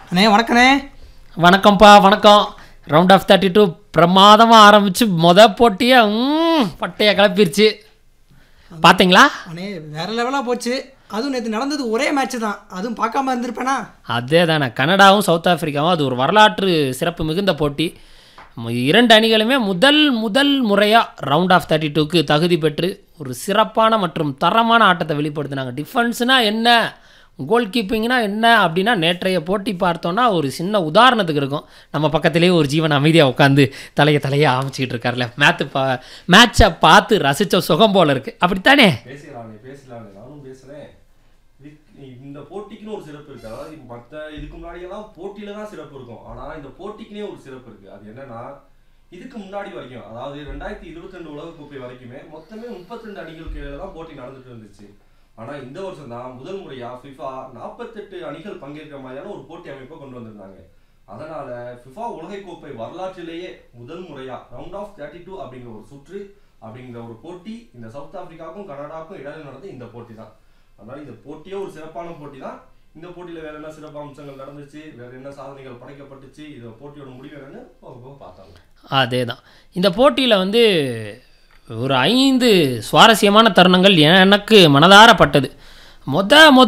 அண்ணே வணக்கண்ணே வணக்கம்ப்பா வணக்கம் ரவுண்ட் ஆஃப் தேர்ட்டி டூ பிரமாதமாக ஆரம்பித்து மொத போட்டியே ம், பட்டைய கிளப்பிருச்சு பார்த்தீங்களா அண்ணே வேற லெவலாக போச்சு அதுவும் நேற்று நடந்தது ஒரே மேட்ச் தான் அதுவும் பார்க்காம இருந்திருப்பேனா அதே தானே கனடாவும் சவுத் ஆப்பிரிக்காவும் அது ஒரு வரலாற்று சிறப்பு மிகுந்த போட்டி மு- இரண்டு அணிகளுமே முதல் முதல் முறையாக ரவுண்ட் ஆஃப் தேர்ட்டி டூக்கு தகுதி பெற்று ஒரு சிறப்பான மற்றும் தரமான ஆட்டத்தை வெளிப்படுத்தினாங்க டிஃபென்ஸ்னால் என்ன கோல் கீப்பிங்னா என்ன அப்படின்னா நேற்றைய போட்டி பார்த்தோன்னா ஒரு சின்ன உதாரணத்துக்கு இருக்கும் நம்ம பக்கத்திலேயே ஒரு ஜீவன் அமைதியாக உட்காந்து தலையை தலையை ஆமிச்சிக்கிட்டு இருக்கார்ல மேத்து பா மேட்சை பார்த்து ரசித்த சுகம் போல இருக்குது அப்படித்தானே பேசலாமே பேசலாமே நானும் பேசுறேன் இதுக்கு- இந்த போட்டிக்குன்னு ஒரு சிறப்பு இருக்கு அதாவது மற்ற இதுக்கு முன்னாடியெல்லாம் போட்டியில தான் சிறப்பு இருக்கும் ஆனா இந்த போட்டிக்குனே ஒரு சிறப்பு இருக்கு அது என்னன்னா இதுக்கு முன்னாடி வரைக்கும் அதாவது ரெண்டாயிரத்தி இருபத்தி ரெண்டு உலகக்கோப்பை வரைக்குமே மொத்தமே முப்பத்தி ரெண்டு அணிகளுக்கு இடையில தான் போட்டி நடந்துட்டு இருந்துச்சு ஆனா இந்த வருஷம் தான் முதல் முறையா ஃபிஃபா நாற்பத்தெட்டு அணிகள் பங்கேற்கிற மாதிரியான ஒரு போட்டி அமைப்பை கொண்டு வந்திருந்தாங்க அதனால ஃபிஃபா உலகக்கோப்பை வரலாற்றிலேயே முதல் முறையா ரவுண்ட் ஆஃப் தேர்ட்டி டூ அப்படிங்கிற ஒரு சுற்று அப்படிங்கிற ஒரு போட்டி இந்த சவுத் ஆப்பிரிக்காவுக்கும் கனடாவுக்கும் இடையில நடந்த இந்த போட்டி தான் அதனால இந்த போட்டியே ஒரு சிறப்பான போட்டி தான் இந்த போட்டியில வேற என்ன சிறப்பு அம்சங்கள் நடந்துச்சு வேற என்ன சாதனைகள் படைக்கப்பட்டுச்சு இந்த போட்டியோட முடிவு என்னன்னு போக போக பார்த்தாங்க அதே தான் இந்த போட்டியில் வந்து ஒரு ஐந்து சுவாரஸ்யமான தருணங்கள் எனக்கு மனதாரப்பட்டது மொத மொத